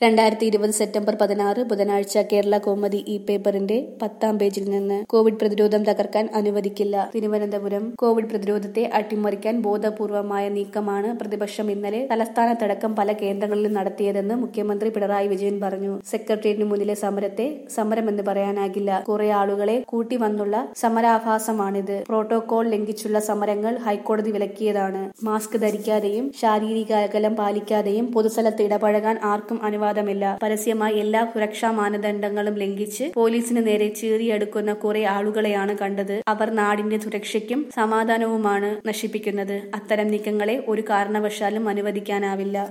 രണ്ടായിരത്തി ഇരുപത് സെപ്റ്റംബർ പതിനാറ് ബുധനാഴ്ച കേരള കോമതി ഇ പേപ്പറിന്റെ പത്താം പേജിൽ നിന്ന് കോവിഡ് പ്രതിരോധം തകർക്കാൻ അനുവദിക്കില്ല തിരുവനന്തപുരം കോവിഡ് പ്രതിരോധത്തെ അട്ടിമറിക്കാൻ ബോധപൂർവമായ നീക്കമാണ് പ്രതിപക്ഷം ഇന്നലെ തലസ്ഥാനത്തടക്കം പല കേന്ദ്രങ്ങളിലും നടത്തിയതെന്ന് മുഖ്യമന്ത്രി പിണറായി വിജയൻ പറഞ്ഞു സെക്രട്ടേറിയറ്റിന് മുന്നിലെ സമരത്തെ സമരമെന്ന് പറയാനാകില്ല കുറെ ആളുകളെ കൂട്ടി വന്നുള്ള സമരാഭാസമാണിത് പ്രോട്ടോകോൾ ലംഘിച്ചുള്ള സമരങ്ങൾ ഹൈക്കോടതി വിലക്കിയതാണ് മാസ്ക് ധരിക്കാതെയും ശാരീരിക അകലം പാലിക്കാതെയും പൊതുസ്ഥലത്ത് ഇടപഴകാൻ ആർക്കും അനുവാദമില്ല പരസ്യമായി എല്ലാ സുരക്ഷാ മാനദണ്ഡങ്ങളും ലംഘിച്ച് പോലീസിന് നേരെ ചീറിയെടുക്കുന്ന കുറെ ആളുകളെയാണ് കണ്ടത് അവർ നാടിന്റെ സുരക്ഷയ്ക്കും സമാധാനവുമാണ് നശിപ്പിക്കുന്നത് അത്തരം നീക്കങ്ങളെ ഒരു കാരണവശാലും അനുവദിക്കാനാവില്ല